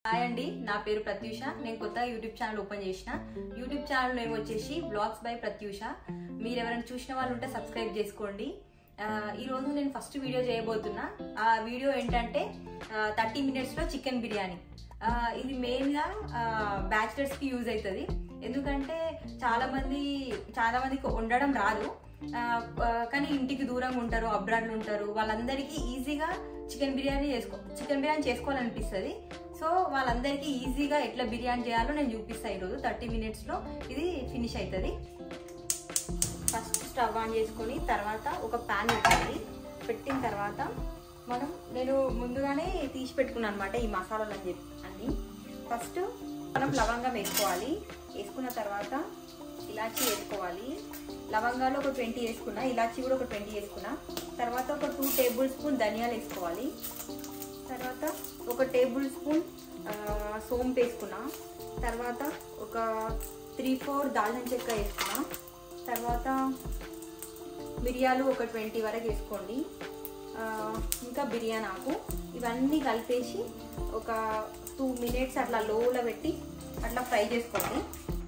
Hi అండి నా పేరు ప్రత్యూష నేను కొత్తగా యూట్యూబ్ ఛానల్ ఓపెన్ చేసిన యూట్యూబ్ ఛానల్ నేమ్ వచ్చేసి బ్లాగ్స్ బై ప్రత్యూష మీరు ఎవరైనా చూసిన వాళ్ళు ఉంటే సబ్స్క్రైబ్ చేసుకోండి ఆ, ఈరోజు నేను ఫస్ట్ వీడియో చేయబోతున్నా ఆ వీడియో ఏంటంటే థర్టీ మినిట్స్లో చికెన్ బిర్యానీ ఆ, ఇది మెయిన్గా బ్యాచిలర్స్కి యూజ్ అవుతుంది ఎందుకంటే చాలా మంది చాలా మందికి వండడం రాదు ఆ, ఆ, కానీ ఇంటికి దూరంగా ఉంటారు అబ్రాడ్లు ఉంటారు వాళ్ళందరికీ ఈజీగా చికెన్ బిర్యానీ చేసుకో చికెన్ బిర్యానీ చేసుకోవాలనిపిస్తుంది సో వాళ్ళందరికీ ఈజీగా ఎట్లా బిర్యానీ చేయాలో నేను చూపిస్తాను ఈరోజు థర్టీ మినిట్స్లో ఇది ఫినిష్ అవుతుంది ఫస్ట్ స్టవ్ ఆన్ చేసుకొని తర్వాత ఒక ప్యాన్ పెట్టాలి పెట్టిన తర్వాత మనం నేను ముందుగానే తీసి పెట్టుకున్నాను అనమాట ఈ మసాలాలు అని చెప్పి అన్ని ఫస్ట్ మనం లవంగం వేసుకోవాలి వేసుకున్న తర్వాత ఇలాచీ వేసుకోవాలి లవంగాలు ఒక ట్వంటీ వేసుకున్నా ఇలాచీ కూడా ఒక ట్వంటీ వేసుకున్నా తర్వాత ఒక టూ టేబుల్ స్పూన్ ధనియాలు వేసుకోవాలి తర్వాత ఒక టేబుల్ స్పూన్ ఆ, సోంపు వేసుకున్నా తర్వాత ఒక త్రీ ఫోర్ దాల్చిన చెక్క వేసుకున్నా తర్వాత మిరియాలు ఒక ట్వంటీ వరకు వేసుకోండి ఆ, ఇంకా బిర్యానీ ఆకు ఇవన్నీ కలిపేసి ఒక టూ మినిట్స్ అట్లా లోలో పెట్టి అట్లా ఫ్రై చేసుకోండి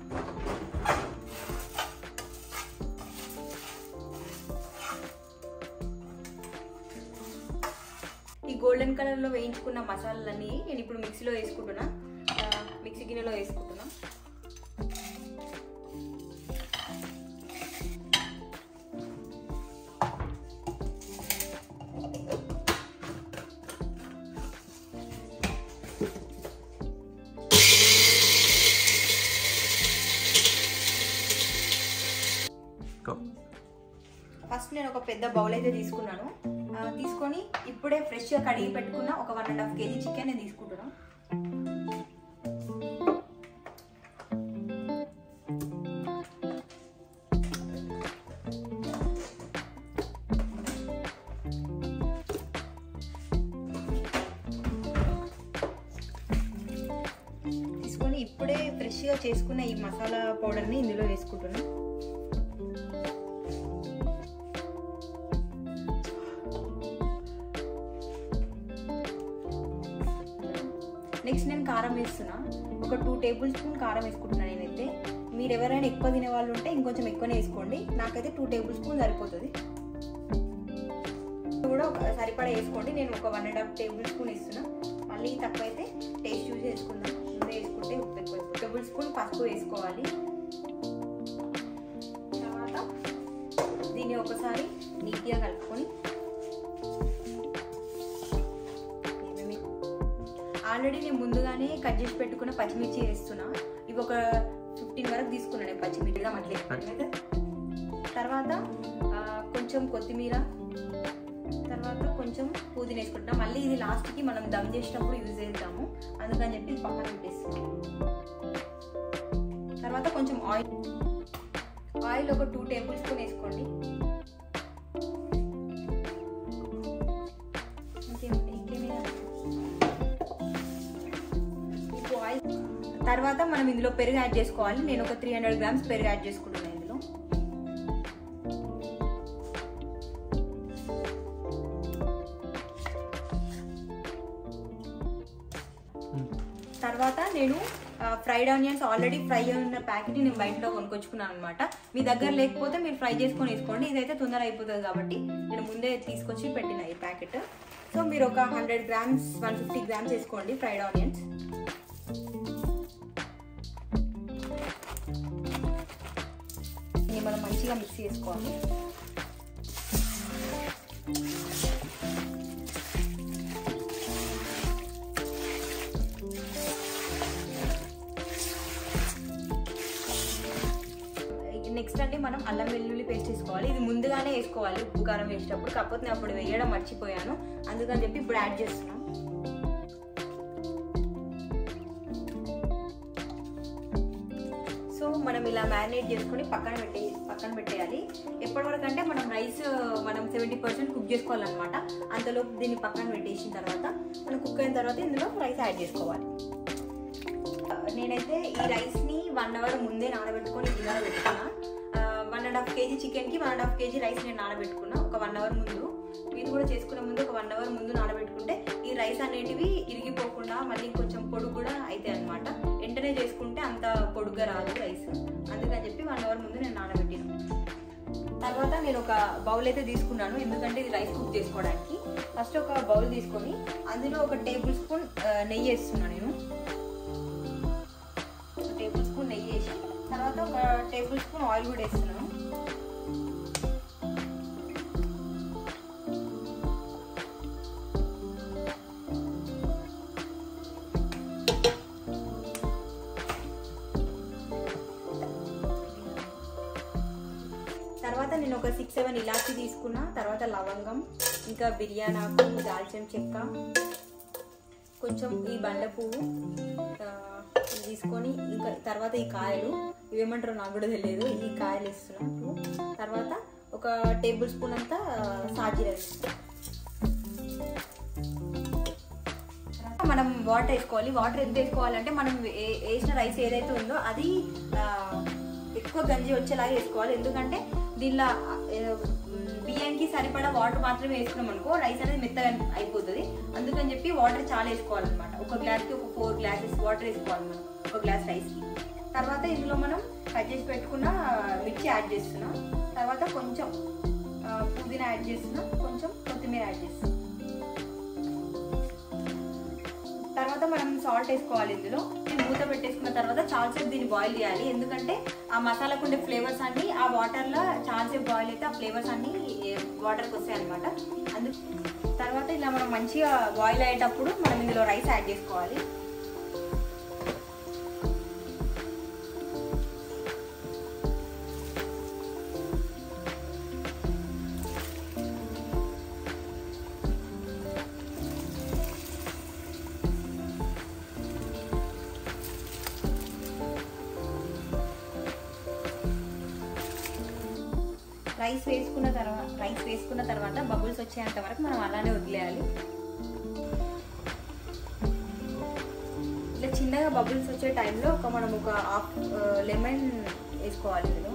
ఈ గోల్డెన్ కలర్లో వేయించుకున్న మసాలాలన్నీ నేను ఇప్పుడు మిక్సీలో వేసుకుంటున్నా ఆ, మిక్సీ గిన్నెలో వేసుకుంటున్నా Go. ఫస్ట్ నేను ఒక పెద్ద బౌల్ అయితే తీసుకున్నాను ఆ, తీసుకొని ఇప్పుడే ఫ్రెష్గా కడిగి పెట్టుకున్న ఒక one and half kg chicken నేను తీసుకుంటున్నాను తీసుకొని ఇప్పుడే ఫ్రెష్గా చేసుకున్న ఈ మసాలా పౌడర్ని ఇందులో వేసుకుంటున్నాను నెక్స్ట్ నేను కారం వేస్తున్నా ఒక టూ టేబుల్ స్పూన్ కారం వేసుకుంటున్నాను నేనైతే మీరు ఎవరైనా ఎక్కువ తినే వాళ్ళు ఉంటే ఇంకొంచెం ఎక్కువనే వేసుకోండి నాకైతే టూ టేబుల్ స్పూన్ సరిపోతుంది కూడా ఒక సరిపడా వేసుకోండి నేను ఒక one and half tablespoon వేస్తున్నా మళ్ళీ తక్కువ అయితే టేస్ట్ చూసి వేసుకుందాం ముందే వేసుకుంటే ఉప్పు ఎక్కువ టేబుల్ స్పూన్ పసుపు వేసుకోవాలి తర్వాత దీన్ని ఒకసారి నీట్గా కలుపుకొని ఏమేమి ఆల్రెడీ నేను ముందుగానే కట్ చేసి పెట్టుకున్న పచ్చిమిర్చి వేస్తున్నా ఇవి ఒక ఫిఫ్టీన్ వరకు తీసుకున్నాను నేను పచ్చిమిర్చిగా మళ్ళీ అయితే తర్వాత ఆ, కొంచెం కొత్తిమీర తర్వాత కొంచెం పుదీనా వేసుకుంటున్నాం మళ్ళీ ఇది లాస్ట్కి మనం దమ్ చేసినప్పుడు యూజ్ చేద్దాము అందుకని చెప్పి ఇది పక్కన పెట్టేస్తున్నాం తర్వాత కొంచెం ఆయిల్ ఆయిల్ ఒక టూ టేబుల్ స్పూన్ వేసుకోండి ఇంకేం ఇంకేమైనా ఇప్పుడు ఆయిల్ తర్వాత మనం ఇందులో పెరుగు యాడ్ చేసుకోవాలి నేను ఒక త్రీ హండ్రెడ్ గ్రామ్స్ పెరుగు యాడ్ చేసుకుంటున్నాను ఇందులో తర్వాత నేను ఫ్రైడ్ ఆనియన్స్ ఆల్రెడీ ఫ్రై ఉన్న ప్యాకెట్ నేను బయటలో కొనుక్కొచ్చుకున్నాను అనమాట మీ దగ్గర లేకపోతే మీరు ఫ్రై చేసుకొని వేసుకోండి ఇదైతే తొందర అయిపోతుంది కాబట్టి నేను ముందే తీసుకొచ్చి పెట్టిన ఈ ప్యాకెట్ సో మీరు ఒక hundred grams one fifty grams వేసుకోండి ఫ్రైడ్ ఆనియన్స్ దీన్ని మనం మంచిగా మిక్స్ చేసుకోవాలి నెక్స్ట్ అంటే మనం అల్లం వెల్లుల్లి పేస్ట్ వేసుకోవాలి ఇది ముందుగానే వేసుకోవాలి ఉప్పు కారం వేసేటప్పుడు కాకపోతే నేను అప్పుడు వేయడం మర్చిపోయాను అందుకని చెప్పి ఇప్పుడు యాడ్ చేస్తున్నాం సో మనం ఇలా మ్యారినేట్ చేసుకొని పక్కన పెట్టే పక్కన పెట్టేయాలి ఎప్పటి వరకు అంటే మనం రైస్ మనం సెవెంటీ పర్సెంట్ కుక్ చేసుకోవాలన్నమాట అంతలోపు దీన్ని పక్కన పెట్టేసిన తర్వాత మనం కుక్ అయిన తర్వాత ఇందులో రైస్ యాడ్ చేసుకోవాలి నేనైతే ఈ రైస్ని వన్ అవర్ ముందే నానబెట్టుకొని గిన్నెలో పెట్టుకున్నా వన్ అండ్ హాఫ్ కేజీ చికెన్కి one and half kg rice నేను నానబెట్టుకున్నా ఒక వన్ అవర్ ముందు మీరు కూడా చేసుకునే ముందు ఒక వన్ అవర్ ముందు నానబెట్టుకుంటే ఈ రైస్ అనేటివి ఇరిగిపోకుండా మళ్ళీ కొంచెం పొడి కూడా రాదు రైస్ అందుకని చెప్పి వన్ అవర్ ముందు నేను నానబెట్టిన తర్వాత నేను ఒక బౌల్ అయితే తీసుకున్నాను ఎందుకంటే ఇది రైస్ కుక్ చేసుకోవడానికి ఫస్ట్ ఒక బౌల్ తీసుకొని అందులో ఒక టేబుల్ స్పూన్ ఆ, నెయ్యి వేస్తున్నాను నేను ఒక టేబుల్ స్పూన్ నెయ్యి వేసి తర్వాత ఒక టేబుల్ స్పూన్ ఆయిల్ కూడా వేస్తున్నాను తర్వాత నేను ఒక సిక్స్ సెవెన్ ఇలాచీ తీసుకున్నా తర్వాత లవంగం ఇంకా బిర్యానాకు దాల్చిన చెక్క కొంచెం ఈ బండ పువ్వు ఆ, ఇవి తీసుకొని ఇంకా తర్వాత ఈ కాయలు ఇవేమంటారో నాకు కూడా తెలియదు ఈ కాయలు ఇస్తున్నాను తర్వాత ఒక టేబుల్ స్పూన్ అంతా సాజీరా వేస్తున్నాను తర్వాత మనం వాటర్ వేసుకోవాలి వాటర్ ఎంత వేసుకోవాలంటే మనం వే- వేసిన రైస్ ఏదైతే ఉందో అది ఆ, ఎక్కువ గంజి వచ్చేలాగా వేసుకోవాలి ఎందుకంటే దీనిలో ఆ, ఏ, మ్, బియ్యానికి సరిపడా వాటర్ మాత్రమే వేసుకున్నాం అనుకో రైస్ అనేది మెత్తగా అయిపోతుంది అందుకని చెప్పి వాటర్ చాలా వేసుకోవాలన్నమాట ఒక గ్లాస్కి ఒక ఫోర్ గ్లాసెస్ వాటర్ వేసుకోవాలి మనం ఒక గ్లాస్ రైస్కి తర్వాత ఇందులో మనం కట్ చేసి పెట్టుకున్న మిర్చి యాడ్ చేస్తున్నాం తర్వాత కొంచెం ఆ, పుదీనా యాడ్ చేస్తున్నాం కొంచెం కొత్తిమీర యాడ్ చేస్తున్నాం తర్వాత మనం సాల్ట్ వేసుకోవాలి ఇందులో ఇది మూత పెట్టేసుకున్న తర్వాత చాలాసేపు దీన్ని బాయిల్ చేయాలి ఎందుకంటే ఆ మసాలాకు ఉండే ఫ్లేవర్స్ అన్ని ఆ వాటర్లో చాలాసేపు బాయిల్ అయితే ఆ ఫ్లేవర్స్ అన్ని వాటర్కి వస్తాయి అనమాట అందు తర్వాత ఇలా మనం మంచిగా బాయిల్ అయ్యేటప్పుడు మనం ఇందులో రైస్ యాడ్ చేసుకోవాలి రైస్ వేసుకున్న తర్వాత రైస్ వేసుకున్న తర్వాత బబుల్స్ వచ్చేంత వరకు మనం అలానే వదిలేయాలి ఇలా చిన్నగా బబుల్స్ వచ్చే టైంలో ఒక మనం ఒక హాఫ్ లెమన్ వేసుకోవాలి ఇందులో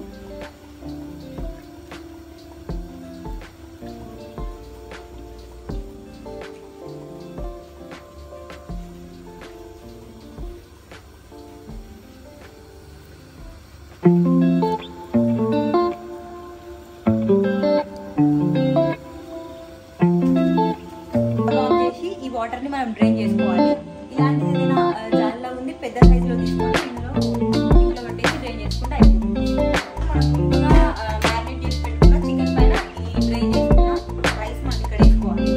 ఆఫ్ చేసి ఈ వాటర్ ని మనం డ్రైన్ చేసుకోవాలి ఇలాంటిది ఏదైనా ఆ, జాలిలో ఉంది పెద్ద సైజ్ లో తీసుకొని ఇందులో ఇంట్లో పెట్టేసి డ్రైన్ చేసుకుంటే అయిపోతుంది మనం ముందుగా మ్యారినేట్ చేసి పెట్టుకున్న చికెన్ పైన ఈ డ్రైన్ చేసుకున్న రైస్ మనం ఇక్కడ వేసుకోవాలి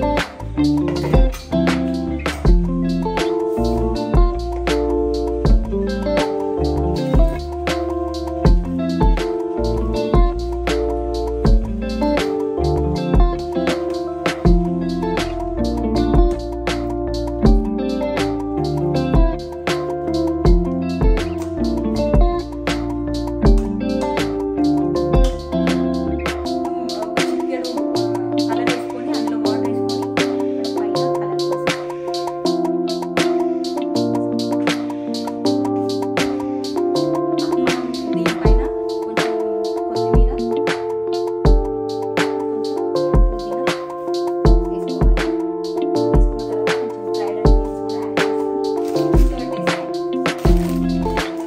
ఒక చిటికెడు కలర్ వేసుకొని అందులో వాటర్ వేసుకొని పైన కలర్ కోసం మనం దీనిపైన కొంచెం కొత్తిమీర కొంచెం పుదీనా వేసుకోవాలి వేసుకున్న తర్వాత కొంచెం ఫ్రైడ్ ఆనియన్స్ కూడా యాడ్ చేసుకొని పెట్టేసేయాలి.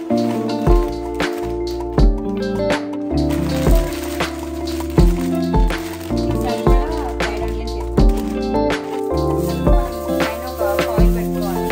సరిపడా ఫ్రైడ్ ఆనియన్స్ వేసుకోవాలి తర్వాత మనం పైన ఒక ఆయిల్ పెట్టుకోవాలి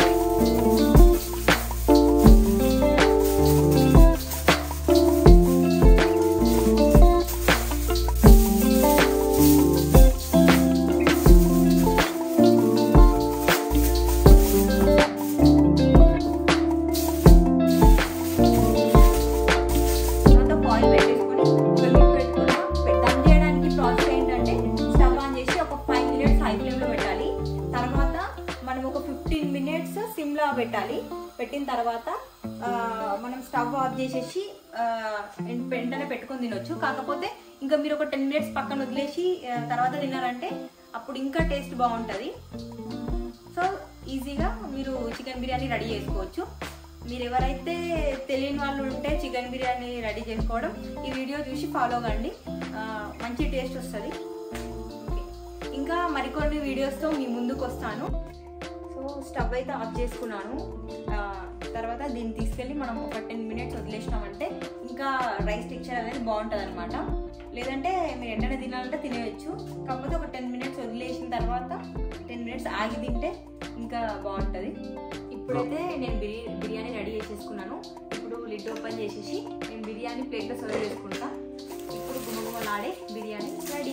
తర్వాత ఒక ఆయిల్ పెట్టేసుకొని ఒక లిడ్ పెట్టుకున్నా దమ్ చేయడానికి ప్రాసెస్ ఏంటంటే స్టవ్ ఆన్ చేసి ఒక ఫైవ్ మినిట్స్ హై ఫ్లేమ్లో పెట్టాలి తర్వాత మనం ఒక ఫిఫ్టీన్ మినిట్స్ సిమ్లో పెట్టాలి పెట్టిన తర్వాత ఆ, మనం స్టవ్ ఆఫ్ చేసేసి ఆ, వెంటనే పెట్టుకొని తినొచ్చు కాకపోతే ఇంకా మీరు ఒక టెన్ మినిట్స్ పక్కన వదిలేసి ఆ, తర్వాత తిన్నారంటే అప్పుడు ఇంకా టేస్ట్ బాగుంటుంది సో ఈజీగా మీరు చికెన్ బిర్యానీ రెడీ చేసుకోవచ్చు మీరు ఎవరైతే తెలియని వాళ్ళు ఉంటే చికెన్ బిర్యానీ రెడీ చేసుకోవడం ఈ వీడియో చూసి ఫాలో కండి ఆ, మంచి టేస్ట్ వస్తుంది ఓకే. ఇంకా మరికొన్ని వీడియోస్తో మీ ముందుకు వస్తాను సో స్టవ్ అయితే ఆఫ్ చేసుకున్నాను ఆ, తర్వాత దీన్ని తీసుకెళ్ళి మనం ఒక టెన్ మినిట్స్ వదిలేసినామంటే ఇంకా రైస్ టెక్చర్ అనేది బాగుంటుంది అనమాట లేదంటే మీరు ఎండనే తినాలంటే తినేయచ్చు కాకపోతే ఒక టెన్ మినిట్స్ వదిలేసిన తర్వాత టెన్ మినిట్స్ ఆగి తింటే ఇంకా బాగుంటుంది ఇప్పుడైతే నేను బిర్యా బిర్యానీ రెడీ చేసేసుకున్నాను ఇప్పుడు లిడ్ ఓపెన్ చేసేసి నేను బిర్యానీ ప్లేట్లో సర్వ్ చేసుకుంటా ఇప్పుడు గుమగుమలాడే బిర్యానీ రెడీ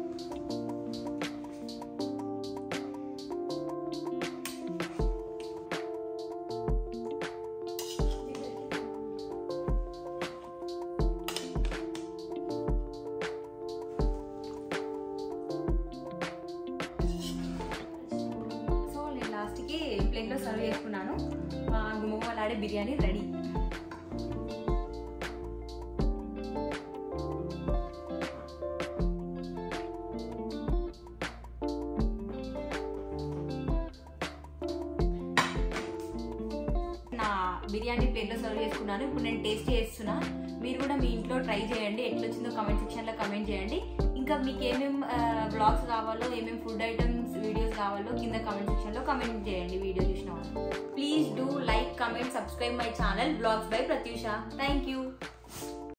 సో నేను లాస్ట్కి ప్లేట్లో సర్వ్ చేసుకున్నాను మా గుమగుమలాడే బిర్యానీ రెడీ నా బిర్యానీ ప్లేట్లో సర్వ్ చేసుకున్నాను ఇప్పుడు నేను టేస్ట్ చేస్తున్నా మీరు కూడా మీ ఇంట్లో ట్రై చేయండి ఎట్లా వచ్చిందో కమెంట్ సెక్షన్లో కమెంట్ చేయండి ఇంకా మీకు ఏమేమి బ్లాగ్స్ కావాలో ఏమేమి ఫుడ్ ఐటమ్స్ వీడియోస్ కావాలో కింద కమెంట్ సెక్షన్లో కమెంట్ చేయండి వీడియో చూసిన వాళ్ళు please do like comment subscribe my channel vlogs by Pratyusha thank you